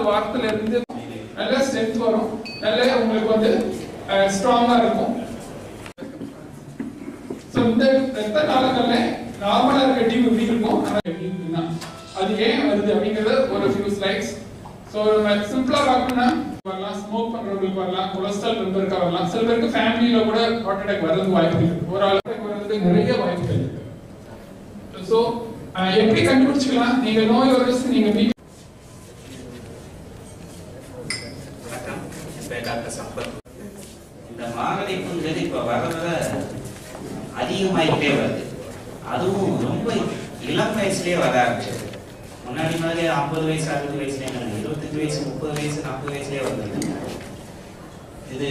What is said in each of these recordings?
வாரத்துல இருந்து நல்ல ஸ்ட்ரென்த் வரும் நல்ல உங்களுக்கு வந்து ஸ்ட்ராங்கா இருக்கும் ஸோ இந்த ரத்த காலங்கள்ல நார்மலா இருக்க டியூப் எப்படி இருக்கும் ஆனா எப்படி இருக்குன்னா அது ஏன் வருது அப்படிங்கறது ஒரு ஃபியூ ஸ்லைட்ஸ் ஸோ நம்ம சிம்பிளா பார்க்கணும்னா வரலாம் ஸ்மோக் பண்றவங்களுக்கு வரலாம் கொலஸ்ட்ரால் இருக்க வரலாம் சில பேருக்கு ஃபேமிலியில கூட ஹார்ட் அட்டாக் வர்றதுக்கு வாய்ப்பு இருக்கு ஒரு ஆளுக்கு வர்றதுக்கு நிறைய வாய்ப்புகள் இருக்கு ஸோ எப்படி கண்டுபிடிச்சுக்கலாம் நீங்க நோய் வருது நீங்க வீட்டு வணக்கம் என் பேர் டாக்டர் சம்பத் இந்த மாரடைப்புங்கிறது இப்போ வர வர அதிகமாகிட்டே வருது அதுவும் ரொம்ப இளம் வயசுலயே வர ஆரம்பிச்சது முன்னாடி மாதிரி ஐம்பது வயசு அறுபது வயசுல இல்லைங்க இருபத்தஞ்சு வயசு முப்பது வயசு நாற்பது வயசுலயே வருது இது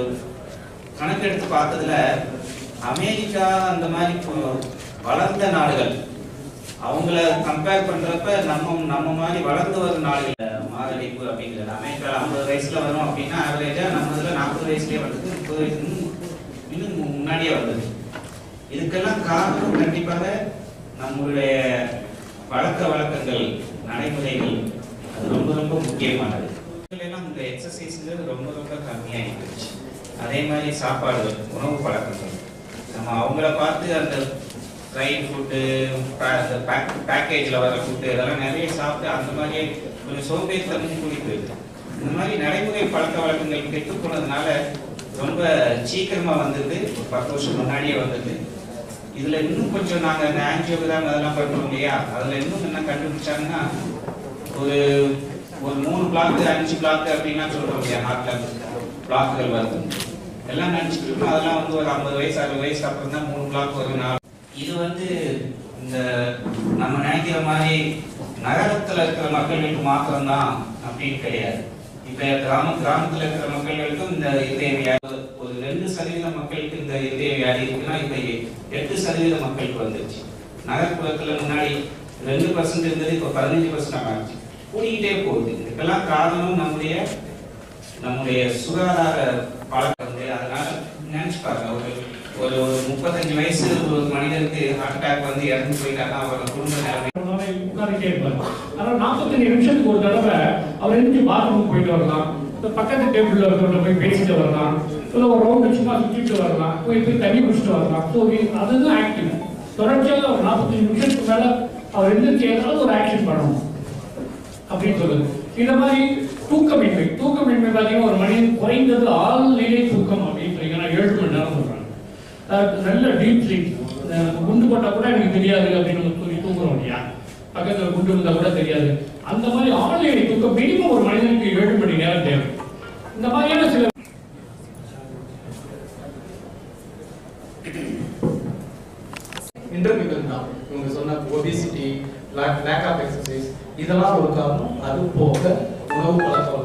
கணக்கெடுத்து பார்த்ததுல அமெரிக்கா அந்த மாதிரி இப்போ வளர்ந்த நாடுகள் அவங்கள கம்பேர் பண்றப்ப நம்ம நம்ம மாதிரி வளர்ந்து வரும் நாடுகள் மாரடைப்பு அப்படிங்கிறது அமெரிக்கால ஐம்பது வயசுல வரும் அப்படின்னா ஆவரேஜா நம்ம இதுல நாற்பது வயசுலயே வந்தது முப்பது வயசு இன்னும் இன்னும் முன்னாடியே வந்தது இதுக்கெல்லாம் காரணம் கண்டிப்பாக நம்மளுடைய பழக்க வழக்கங்கள் நடைமுறைகள் அது ரொம்ப ரொம்ப முக்கியமானது எல்லாம் இந்த எக்ஸசைஸ்ங்கிறது ரொம்ப ரொம்ப கம்மியாகி போச்சு அதே மாதிரி சாப்பாடு உணவு பழக்கங்கள் நம்ம அவங்கள பார்த்து அந்த ஃப்ரைட் ஃபுட்டு அந்த பேக் பேக்கேஜில் வர ஃபுட்டு இதெல்லாம் நிறைய சாப்பிட்டு அந்த மாதிரியே கொஞ்சம் சோம்பேறித்தனம் கூடி போயிடுது இந்த மாதிரி நடைமுறை பழக்க வழக்கங்கள் கெட்டு போனதுனால ரொம்ப சீக்கிரமா வந்தது ஒரு பத்து வருஷம் முன்னாடியே வந்தது இதுல இன்னும் கொஞ்சம் நாங்க இந்த ஆன்ஜியோகிராம் அதெல்லாம் பண்றோம் இல்லையா அதுல இன்னும் என்ன கண்டுபிடிச்சாங்கன்னா ஒரு ஒரு மூணு பிளாக் அஞ்சு பிளாக் அப்படின்னா சொல்றோம் இல்லையா ஹார்ட்ல பிளாக்குகள் வருது எல்லாம் நினைச்சிட்டு இருக்கோம் அதெல்லாம் வந்து ஒரு ஐம்பது வயசு அறுபது வயசு அப்புறம் தான் மூணு பிளாக் வரும் நாலு இது வந்து இந்த நம்ம நினைக்கிற மாதிரி நகரத்துல இருக்கிற மக்களுக்கு மாத்திரம் தான் அப்படின்னு கிடையாது இப்ப கிராம கிராமத்துல இருக்கிற மக்களுக்கும் இந்த இதய வியாதி ஒரு ரெண்டு சதவீத மக்களுக்கு இந்த இதய வியாதி இருக்குன்னா இப்ப எட்டு சதவீத மக்களுக்கு வந்துருச்சு நகர்ப்புறத்துல முன்னாடி ரெண்டு பர்சன்ட் இருந்தது இப்ப பதினஞ்சு பர்சன்ட் ஆகிடுச்சு கூடிக்கிட்டே போகுது இதுக்கெல்லாம் காரணம் நம்முடைய நம்முடைய சுகாதார பழக்கம் வந்து அதனால நினைச்சு பாருங்க ஒரு ஒரு ஒரு முப்பத்தஞ்சு வயசு ஒரு மனிதனுக்கு ஹார்ட் அட்டாக் வந்து இறந்து போயிட்டாங்கன்னா அவரோட குடும்ப நிலைமை உட்காந்துட்டே இருப்பார் ஆனால் நாற்பத்தஞ்சு நிமிஷத்துக்கு ஒரு தடவை அவர் எழுந்து பாத்ரூம் போயிட்டு வரலாம் இந்த பக்கத்து டேபிள்ல இருக்கிறவங்க போய் பேசிட்டு வரலாம் இல்லை ஒரு ரவுண்ட் சும்மா சுற்றிட்டு வரலாம் போய் போய் தண்ணி குடிச்சிட்டு வரலாம் ஸோ அதுதான் ஆக்டிவ் தொடர்ச்சியாக ஒரு நாற்பத்தஞ்சு நிமிஷத்துக்கு மேல அவர் எழுந்திரிச்சு ஏதாவது ஒரு ஆக்ஷன் பண்ணணும் அப்படின்னு சொல்லுது இந்த மாதிரி தூக்கமின்மை தூக்கமின்மை பார்த்தீங்கன்னா ஒரு மனிதன் குறைந்தது ஆள் நிலை தூக்கம் அப்படின்னு சொன்னீங்கன்னா ஏழு மணி நேரம் சொல்றாங்க அஹ் நல்ல டீப் ஸ்லீப் குண்டு போட்டா கூட எனக்கு தெரியாது அப்படின்னு சொல்லி தூங்குறோம் இல்லையா பக்கத்துல குண்டு இருந்தா கூட தெரியாது அந்த மாதிரி ஆள் நிலை தூக்கம் மினிமம் ஒரு மனிதனுக்கு ஏழு மணி நேரம் தேவை இந்த மாதிரியான சில இன்டர்மீடியட் தான் இவங்க சொன்ன ஒபிசிட்டி லேக் ஆஃப் எக்ஸசைஸ் இதெல்லாம் ஒரு காரணம் அது போக உணவு பழக்கம்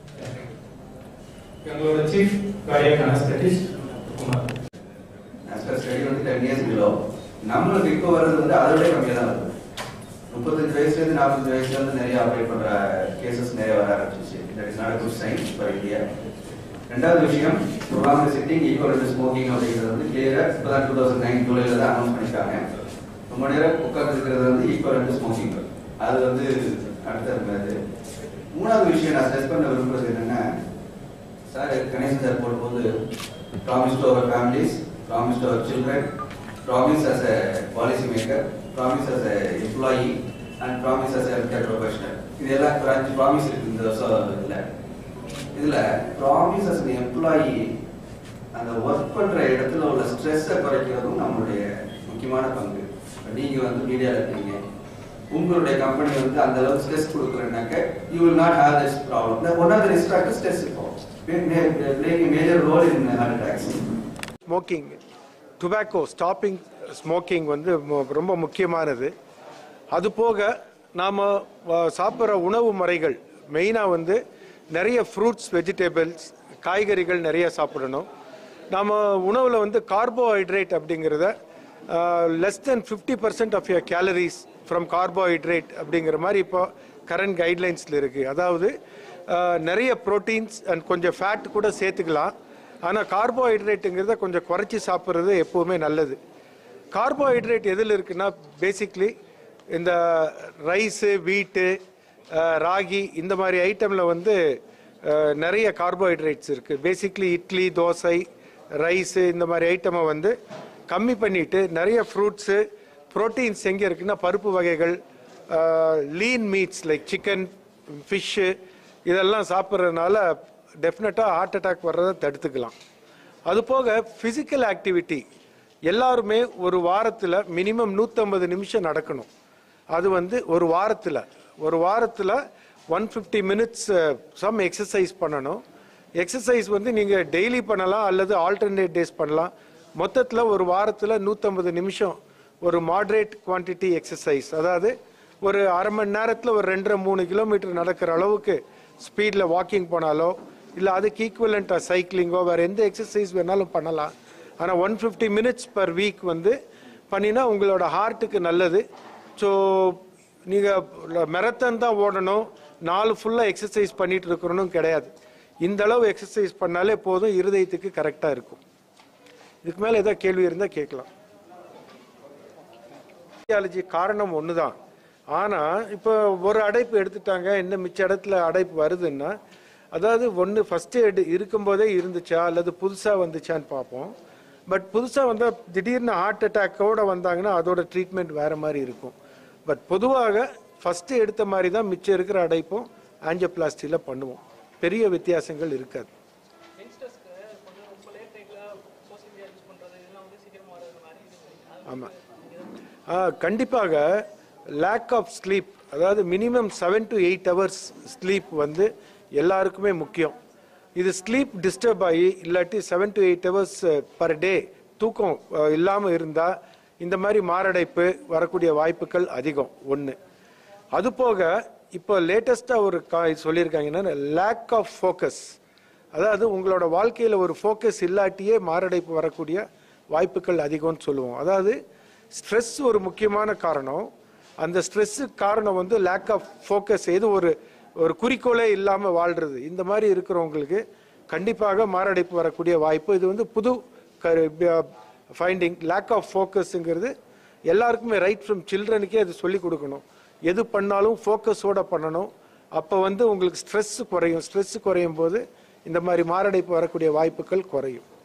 எங்களோட chief cardiac anaesthetist Kumar as per study வந்து டென் இயர்ஸ் பிலோ நம்மளுக்கு இப்போ வர்றது வந்து அதை விட கம்மியாக தான் வருது முப்பத்தஞ்சு வயசுலேருந்து நாற்பத்தஞ்சு வயசுலேருந்து நிறைய ஆப்ரேட் பண்ணுற கேசஸ் நிறைய வர ஆரம்பிச்சிச்சு that is not good sign for India ரெண்டாவது விஷயம் program sitting equal to smoking அப்படிங்கிறது வந்து கிளியராக இப்போ தான் டூ தௌசண்ட் நைன் ஜூலையில் தான் அனௌன்ஸ் பண்ணியிருக்காங்க ரொம்ப நேரம் உட்கார்ந்து இருக்கிறது வந்து ஈக்குவல் டு ஸ்மோக்கிங் அது வந்து அடுத்த இருக்காது மூணாவது விஷயம் நான் ஸ்ட்ரெஸ் பண்ண விரும்புறது என்னன்னா சார் கணேசன் சார் போடும்போது promise to our families promise to our children promise as a policy maker promise as a employee and promise as a health professional இது எல்லாம் ஒரு அஞ்சு ப்ராமிஸ் இருக்கு இந்த வருஷம் இதில் இதில் ப்ராமிஸ் அஸ் எம்ப்ளாயி அந்த ஒர்க் பண்ணுற இடத்துல உள்ள ஸ்ட்ரெஸ்ஸை குறைக்கிறதும் நம்மளுடைய முக்கியமான பங்கு இப்ப நீங்க வந்து மீடியாவில் இருக்கீங்க உங்களுடைய கம்பெனி வந்து அந்த அளவுக்கு ஸ்ட்ரெஸ் கொடுக்குறேன்னாக்க you will not have this problem one of the risk factor stress இருக்கும் playing major role in heart attacks smoking tobacco stopping smoking வந்து மு- ரொம்ப முக்கியமானது அது போக நாம் சாப்பிட்ற உணவு முறைகள் மெயினாக வந்து நிறைய ஃப்ரூட்ஸ் வெஜிடபிள்ஸ் காய்கறிகள் நிறைய சாப்பிடணும் நாம் உணவில் வந்து கார்போஹைட்ரேட் அப்படிங்கிறத less than fifty percent of your calories from carbohydrate அப்படிங்கிற மாதிரி இப்போ கரண்ட் கைட்லைன்ஸில் இருக்குது அதாவது ஆஹ், நிறைய ப்ரோட்டீன்ஸ் அண்ட் கொஞ்சம் ஃபேட் கூட சேர்த்துக்கலாம் ஆனால் கார்போஹைட்ரேட்டுங்கிறத கொஞ்சம் குறைச்சி சாப்பிட்றது எப்போவுமே நல்லது கார்போஹைட்ரேட் எதில் இருக்குன்னா பேசிக்லி இந்த ரைஸு வீட்டு அஹ், ராகி இந்த மாதிரி ஐட்டமில் வந்து அஹ், நிறைய கார்போஹைட்ரேட்ஸ் இருக்குது பேசிக்லி இட்லி தோசை ரைஸு இந்த மாதிரி ஐட்டமை வந்து கம்மி பண்ணிட்டு நிறைய ஃப்ரூட்ஸு ப்ரோட்டீன்ஸ் எங்கே இருக்குன்னா பருப்பு வகைகள் lean meats like chicken fish இதெல்லாம் சாப்பிட்றதுனால டெஃபினட்டாக ஹார்ட் அட்டாக் வர்றதை தடுத்துக்கலாம் அது போக ஃபிசிக்கல் ஆக்டிவிட்டி எல்லாருமே ஒரு வாரத்தில் மினிமம் நூற்றம்பது நிமிஷம் நடக்கணும் அது வந்து ஒரு வாரத்தில் ஒரு வாரத்தில் one fifty minutes some exercise பண்ணணும் எக்ஸசைஸ் வந்து நீங்கள் டெய்லி பண்ணலாம் அல்லது ஆல்டர்னேட் டேஸ் பண்ணலாம் மொத்தத்தில் ஒரு வாரத்தில் நூற்றம்பது நிமிஷம் ஒரு மாட்ரேட் குவான்டிட்டி எக்ஸசைஸ் அதாவது ஒரு அரை மணி நேரத்தில் ஒரு ரெண்டரை மூணு கிலோமீட்டர் நடக்கிற அளவுக்கு ஸ்பீடில் வாக்கிங் போனாலோ இல்லை அதுக்கு ஈக்குவலண்ட்டாக சைக்கிளிங்கோ வேறு எந்த எக்ஸசைஸ் வேணாலும் பண்ணலாம் ஆனால் one fifty minutes per week வந்து பண்ணினா உங்களோட ஹார்ட்டுக்கு நல்லது ஸோ நீங்கள் மெரத்தன் தான் ஓடணும் நாலு ஃபுல்லாக எக்ஸசைஸ் பண்ணிட்டு இருக்கணும் கிடையாது இந்த அளவு எக்ஸசைஸ் பண்ணாலே போதும் இருதயத்துக்கு கரெக்டாக இருக்கும் இதுக்கு மேலே ஏதாவது கேள்வி இருந்தால் கேட்கலாம் cardiology காரணம் ஒன்று தான் ஆனால் இப்போ ஒரு அடைப்பு எடுத்துட்டாங்க இன்னும் மிச்ச இடத்துல அடைப்பு வருதுன்னா அதாவது ஒன்று ஃபஸ்ட்டு எடு இருக்கும்போதே இருந்துச்சா அல்லது புதுசாக வந்துச்சான்னு பார்ப்போம் பட் புதுசாக வந்தால் திடீர்னு ஹார்ட் அட்டாக்கோட வந்தாங்கன்னா அதோட ட்ரீட்மெண்ட் வேறு மாதிரி இருக்கும் பட் பொதுவாக ஃபஸ்ட்டு எடுத்த மாதிரி தான் மிச்சம் இருக்கிற அடைப்பும் ஆஞ்சியோபிளாஸ்டியில் பண்ணுவோம் பெரிய வித்தியாசங்கள் இருக்காது ஆமாம் ஆ கண்டிப்பாக லேக் ஆஃப் ஸ்லீப் அதாவது minimum seven to eight hours sleep வந்து எல்லாருக்குமே முக்கியம் இது ஸ்லீப் டிஸ்டர்ப் ஆகி இல்லாட்டி seven to eight hours per day தூக்கம் இல்லாமல் இருந்தால் இந்த மாதிரி மாரடைப்பு வரக்கூடிய வாய்ப்புகள் அதிகம் ஒன்று அது போக இப்போ லேட்டஸ்ட்டாக ஒரு கா சொல்லியிருக்காங்க என்னன்னா லேக் ஆஃப் ஃபோக்கஸ் அதாவது உங்களோட வாழ்க்கையில் ஒரு ஃபோக்கஸ் இல்லாட்டியே மாரடைப்பு வரக்கூடிய வாய்ப்புகள் அதிகம்னு சொல்லுவோம் அதாவது ஸ்ட்ரெஸ் ஒரு முக்கியமான காரணம் அந்த ஸ்ட்ரெஸ்ஸுக்கு காரணம் வந்து லேக் ஆஃப் ஃபோக்கஸ் எது ஒரு ஒரு குறிக்கோளே இல்லாமல் வாழ்றது இந்த மாதிரி இருக்கிறவங்களுக்கு கண்டிப்பாக மாரடைப்பு வரக்கூடிய வாய்ப்பு இது வந்து புது ஃபைண்டிங் லேக் ஆஃப் ஃபோக்கஸுங்கிறது எல்லாருக்குமே ரைட் ஃப்ரம் சில்ட்ரனுக்கே அது சொல்லி கொடுக்கணும் எது பண்ணாலும் ஃபோக்கஸோட பண்ணணும் அப்போ வந்து உங்களுக்கு ஸ்ட்ரெஸ் குறையும் ஸ்ட்ரெஸ் குறையும் போது இந்த மாதிரி மாரடைப்பு வரக்கூடிய வாய்ப்புகள் குறையும்